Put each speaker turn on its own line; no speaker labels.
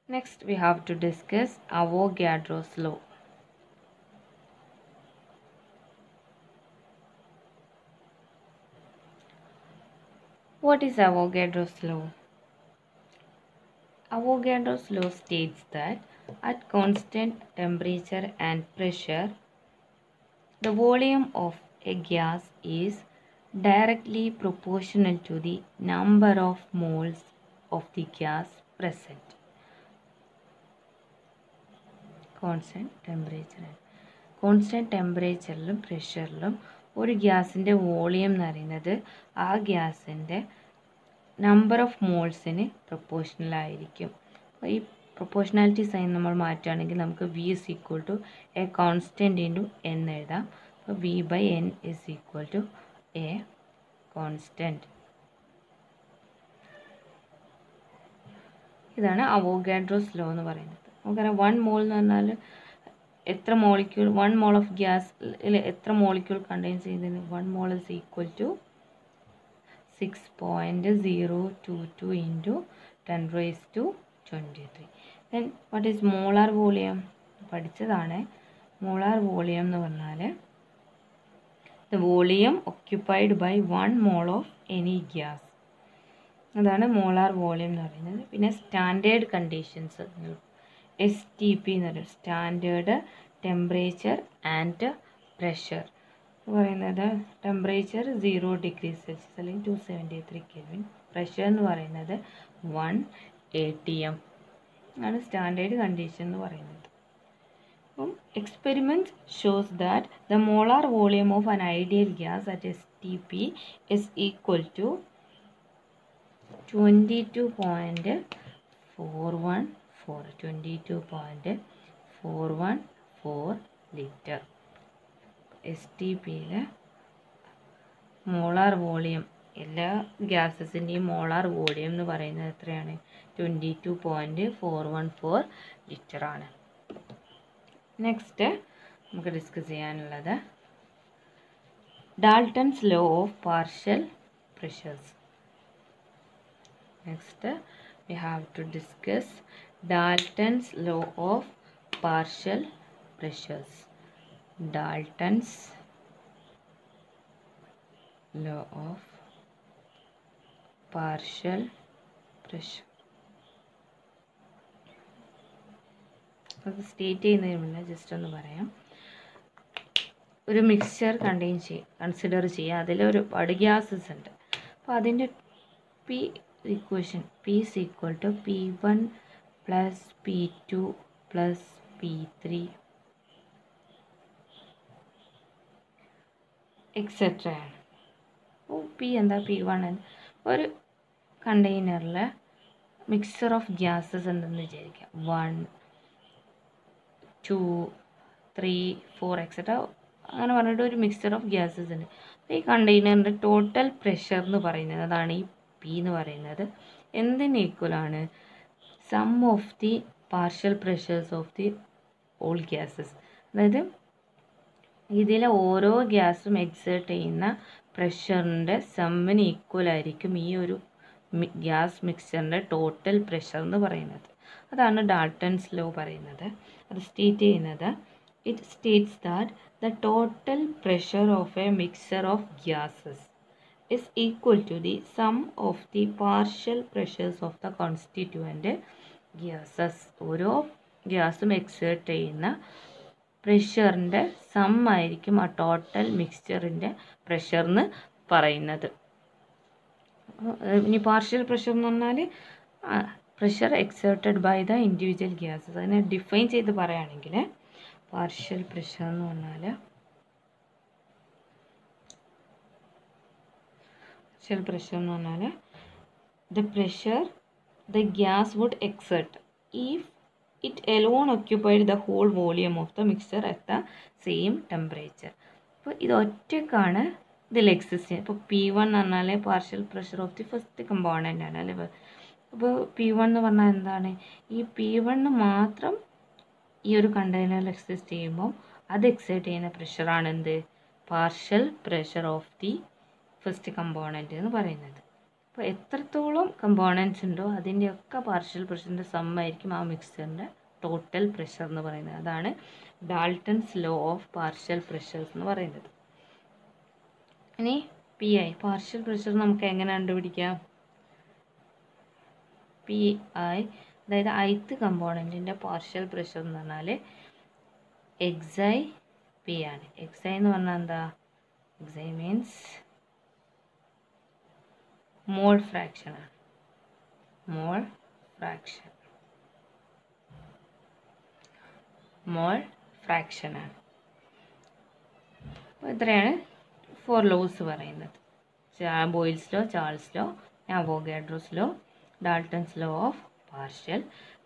Next, we have to discuss Avogadro's law. What is Avogadro's law? Avogadro's law states that at constant temperature and pressure, the volume of a gas is directly proportional to the number of moles of the gas present. Constant temperature constant ടെമ്പറേച്ചറിലും പ്രഷറിലും ഒരു ഗ്യാസിൻ്റെ volume എന്ന് പറയുന്നത് ആ ഗ്യാസിൻ്റെ number of മോൾസിന് proportional ആയിരിക്കും അപ്പോൾ ഈ പ്രൊപ്പോർഷണാലിറ്റി സൈൻ നമ്മൾ മാറ്റുകയാണെങ്കിൽ നമുക്ക് V is equal to a constant into N എഴുതാം അപ്പോൾ V by N is equal to a constant ഇതാണ് അവോഗാഡ്രോസ് ലോ എന്ന് പറയുന്നത് നമുക്കറിയാം വൺ മോൾ എന്ന് പറഞ്ഞാൽ എത്ര molecule one mole of gas എത്ര മോളിക്യൂൾ കണ്ടെയ്ൻ ചെയ്യുന്നതിന് one mole is equal to six point zero two two into ten raise to twenty three then what is molar volume പഠിച്ചതാണ് molar volume എന്ന് പറഞ്ഞാൽ the volume occupied by one mole of any gas അതാണ് molar volume എന്ന് പറയുന്നത് പിന്നെ standard conditions S T P എന്ന് പറയും standard temperature and pressure എന്ന് പറയുന്നത് ടെമ്പറേച്ചർ സീറോ ഡിഗ്രി സെൽഷ്യസ് അല്ലെങ്കിൽ two seventy three kelvin pressure എന്ന് പറയുന്നത് വൺ എ ടി എം ആണ് സ്റ്റാൻഡേർഡ് കണ്ടീഷൻ എന്ന് പറയുന്നത് അപ്പം experiment shows that the molar volume of an ideal gas at S T P is equal to twenty two point four one four twenty two point four one four litre S T പിയിൽ molar volume എല്ലാ ഗ്യാസസിൻ്റെയും molar volume എന്ന് പറയുന്നത് എത്രയാണ് twenty two point four one four ലിറ്ററാണ് next നമുക്ക് discuss ചെയ്യാനുള്ളത് Dalton's law of partial pressures Next, we have to discuss Dalton's law of partial pressures. Dalton's law of partial pressure. അത് state ചെയ്യുന്നതിന് മുന്നേ just ഒന്ന് പറയാം ഒരു മിക്സ്ചർ കണ്ടെയ്ൻ ചെയ്യുക കൺസിഡർ ചെയ്യുക അതിൽ ഒരുപാട് ഗ്യാസസ് ഉണ്ട് അപ്പോൾ അതിൻ്റെ P equation P is equal to P1 plus P2 plus P3 etcetera ആണ് അപ്പോൾ പി എന്താ പി വൺ ഒരു കണ്ടെയ്നറിൽ മിക്സർ ഓഫ് ഗ്യാസസ് എന്തെന്ന് വിചാരിക്കാം one two three four etcetera അങ്ങനെ പറഞ്ഞിട്ട് ഒരു മിക്സർ ഓഫ് ഗ്യാസസ് ഉണ്ട് അപ്പോൾ ഈ കണ്ടെയ്നറിൻ്റെ ടോട്ടൽ പ്രഷർ എന്ന് പറയുന്നത് അതാണ് ഈ പി എന്ന് പറയുന്നത് എന്തിന് ഈക്വലാണ് sum of the partial pressures of the all gases അതായത് ഇതിലെ ഓരോ ഗ്യാസും എക്സേർട്ട് ചെയ്യുന്ന പ്രഷറിൻ്റെ സമ്മിന് ഈക്വൽ ആയിരിക്കും ഈ ഒരു ഗ്യാസ് മിക്സറിൻ്റെ ടോട്ടൽ പ്രഷർ എന്ന് പറയുന്നത് അതാണ് ഡാൾട്ടൺസ് ലോ പറയുന്നത് അത് സ്റ്റേറ്റ് ചെയ്യുന്നത് it states that the total pressure of a mixture of gases is equal to the sum of the partial pressures of the constituent gases ഓരോ ഗ്യാസും എക്സേർട്ട് ചെയ്യുന്ന പ്രഷറിൻ്റെ some ആയിരിക്കും ആ ടോട്ടൽ മിക്സ്ചറിൻ്റെ പ്രഷർ എന്ന് പറയുന്നത് ഇനി പാർഷ്യൽ പ്രഷർ എന്ന് പറഞ്ഞാൽ pressure exerted by the individual gases അതിനെ ഡിഫൈൻ ചെയ്ത് പറയുകയാണെങ്കിൽ പാർഷ്യൽ പ്രഷർ എന്ന് പറഞ്ഞാൽ പാർഷ്യൽ പ്രഷർ എന്ന് പറഞ്ഞാൽ the pressure the gas would exert if it alone occupied the whole volume of the mixture at the same temperature അപ്പോൾ ഇത് ഒറ്റക്കാണ് ഇതിൽ എക്സിസ്റ്റ് ചെയ്യുന്നത് ഇപ്പോൾ പി വൺ എന്ന് പറഞ്ഞാൽ partial pressure of the first component ആണ് അല്ലേ അപ്പോൾ പി വൺ എന്ന് പറഞ്ഞാൽ എന്താണ് ഈ പി വണ്ണ് മാത്രം ഈ ഒരു കണ്ടെയ്നറിൽ എക്സിസ്റ്റ് ചെയ്യുമ്പോൾ അത് എക്സൈറ്റ് ചെയ്യുന്ന പ്രഷറാണ് എന്ത് partial pressure of the first component എന്ന് പറയുന്നത് അപ്പോൾ എത്രത്തോളം കമ്പോണൻസ് ഉണ്ടോ അതിൻ്റെയൊക്കെ പാർഷ്യൽ പ്രഷറിൻ്റെ സമ്മായിരിക്കും ആ മിക്സറിൻ്റെ ടോട്ടൽ പ്രഷർ എന്ന് പറയുന്നത് അതാണ് Dalton's law of partial pressures എന്ന് പറയുന്നത് ഇനി പി ഐ പാർഷ്യൽ പ്രഷർ നമുക്ക് എങ്ങനെ കണ്ടുപിടിക്കാം പി ഐ അതായത് ഐത്ത് കമ്പോണൻറ്റിൻ്റെ പാർഷ്യൽ പ്രഷർ എന്ന് പറഞ്ഞാൽ എക്സൈ പി ആണ് എക്സൈ എന്ന് പറഞ്ഞാൽ എന്താ എക്സൈ മീൻസ് മോൾ ഫ്രാക്ഷൻ ആണ് മോൾ ഫ്രാക്ഷൻ മോൾ ഫ്രാക്ഷൻ ആണ് അപ്പോൾ ഇത്രയാണ് ഫോർ ലോസ് പറയുന്നത് Boyle's law Charles law Avogadro's law Dalton's law of partial